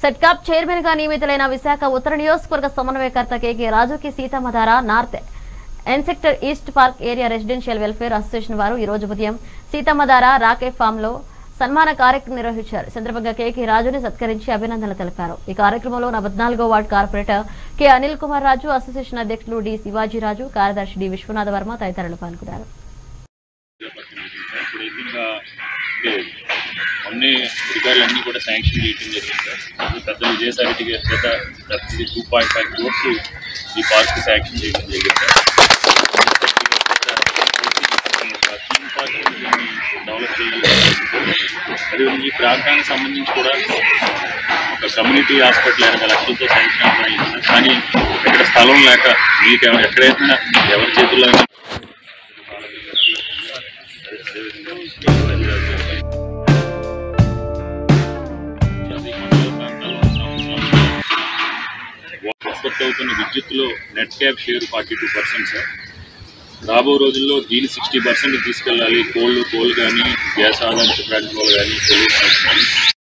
సెట్కాప్ chairman గా నియమితులైన విశాఖ ఉత్తర నియోజకవర్గ సమన్వయకర్త కేకే రాజుకి Seethammadhara north N sector east park area residential welfare association వారు ఈ రోజు ఉదయం సీతమ్మధార రాకే ఫామ్ లో సన్మాన కార్యక్రమం నిర్వహించారు ఈ సందర్భంగా కేకే రాజుని సత్కరించి అభినందనలు తెలిపారు ఈ కార్యక్రమంలో నా పద్నాలుగో ward corporator K Anil Kumar Raju association అధ్యక్షులు డి శివాజీరాజు కార్యదర్శి డి విశ్వనాథ వర్మ తదితరులు పాల్గొన్నారు ఇప్పుడైతే ఇంకా అంటే అన్ని అధికారులు అన్నీ కూడా శాంక్షన్ చేయడం జరిగింది సార్ అది పెద్ద విజయసాయి రెడ్డి గారి చేత ప్రతి టూ పాయింట్ ఫైవ్ క్రోర్స్ ఈ పార్క్ శాంక్షన్ చేయడం జరిగింది సార్ థీమ్ పార్క్ డెవలప్ చేయాలి మరియు ఈ ప్రాంతానికి సంబంధించి కూడా ఒక కమ్యూనిటీ హాస్పిటల్ ఎనభై లక్షలతో శాంక్షన్ అయింది సార్. కానీ ఇక్కడ స్థలం లేక మీకు ఎవ- ఎక్కడైనా ఎవరి చేతుల్లో అయినా ఉత్పత్తి అవుతున్న విద్యుత్తులో net cap share forty two percent sir రాబో రోజుల్లో దీన్ని సిక్స్టీ పర్సెంట్ తీసుకెళ్ళాలి కోళ్ళు కోళ్ళు కానీ గ్యాస్ ఆధారిత ప్లాట్ఫామ్ కానీ పొల్యూషన్ కానీ